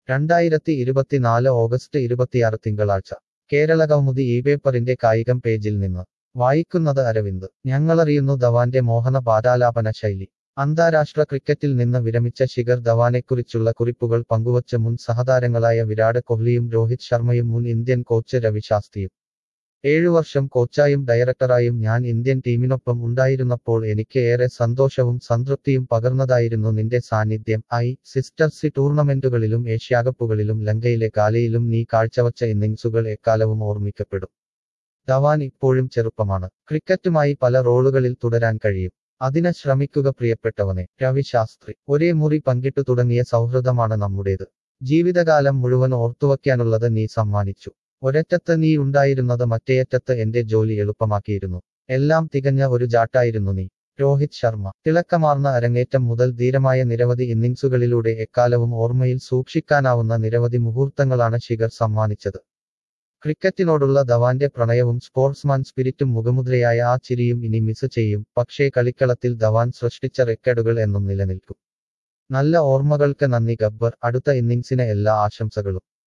രണ്ടായിരത്തി ഇരുപത്തിനാല് ഓഗസ്റ്റ് ഇരുപത്തിയാറ് തിങ്കളാഴ്ച കേരള കൗമുദി ഈ പേപ്പറിന്റെ കായികം പേജിൽ നിന്ന് വായിക്കുന്നത് അരവിന്ദ് ഞങ്ങളറിയുന്നു ധവാന്റെ മോഹന പാതാലാപന ശൈലി അന്താരാഷ്ട്ര ക്രിക്കറ്റിൽ നിന്ന് വിരമിച്ച ശിഖർ ധവാനെക്കുറിച്ചുള്ള കുറിപ്പുകൾ പങ്കുവച്ച മുൻ സഹതാരങ്ങളായ വിരാട് കോഹ്ലിയും രോഹിത് ശർമ്മയും മുൻ ഇന്ത്യൻ കോച്ച് രവി ശാസ്ത്രിയും ഏഴു വർഷം കോച്ചായും ഡയറക്ടറായും ഞാൻ ഇന്ത്യൻ ടീമിനൊപ്പം ഉണ്ടായിരുന്നപ്പോൾ എനിക്ക് ഏറെ സന്തോഷവും സംതൃപ്തിയും പകർന്നതായിരുന്നു നിന്റെ സാന്നിധ്യം ഐ സിസ്റ്റർ സി ടൂർണമെന്റുകളിലും ഏഷ്യാകപ്പുകളിലും ലങ്കയിലെ കാലയിലും നീ കാഴ്ചവച്ച ഇന്നിംഗ്സുകൾ എക്കാലവും ഓർമ്മിക്കപ്പെടും ധവാൻ ഇപ്പോഴും ചെറുപ്പമാണ് ക്രിക്കറ്റുമായി പല റോളുകളിൽ തുടരാൻ കഴിയും അതിന് ശ്രമിക്കുക പ്രിയപ്പെട്ടവനെ രവി ശാസ്ത്രി ഒരേ മുറി പങ്കിട്ടു തുടങ്ങിയ സൗഹൃദമാണ് നമ്മുടേത് ജീവിതകാലം മുഴുവൻ ഓർത്തുവയ്ക്കാനുള്ളത് നീ സമ്മാനിച്ചു ഒരറ്റത്ത് നീ ഉണ്ടായിരുന്നത് മറ്റേയറ്റത്ത് എന്റെ ജോലി എളുപ്പമാക്കിയിരുന്നു എല്ലാം തികഞ്ഞ ഒരു ജാട്ടായിരുന്നു നീ രോഹിത് ശർമ്മ തിളക്കമാർന്ന അരങ്ങേറ്റം മുതൽ ധീരമായ നിരവധി ഇന്നിംഗ്സുകളിലൂടെ എക്കാലവും ഓർമ്മയിൽ സൂക്ഷിക്കാനാവുന്ന നിരവധി മുഹൂർത്തങ്ങളാണ് ശിഖർ സമ്മാനിച്ചത് ക്രിക്കറ്റിനോടുള്ള ധവാന്റെ പ്രണയവും സ്പോർട്സ്മാൻ സ്പിരിറ്റും മുഖമുദ്രയായ ആ ചിരിയും ഇനി മിസ് ചെയ്യും പക്ഷേ കളിക്കളത്തിൽ ധവാൻ സൃഷ്ടിച്ച റെക്കോർഡുകൾ എന്നും നിലനിൽക്കും നല്ല ഓർമ്മകൾക്ക് നന്ദി ഗബ്ബർ അടുത്ത ഇന്നിംഗ്സിന് എല്ലാ ആശംസകളും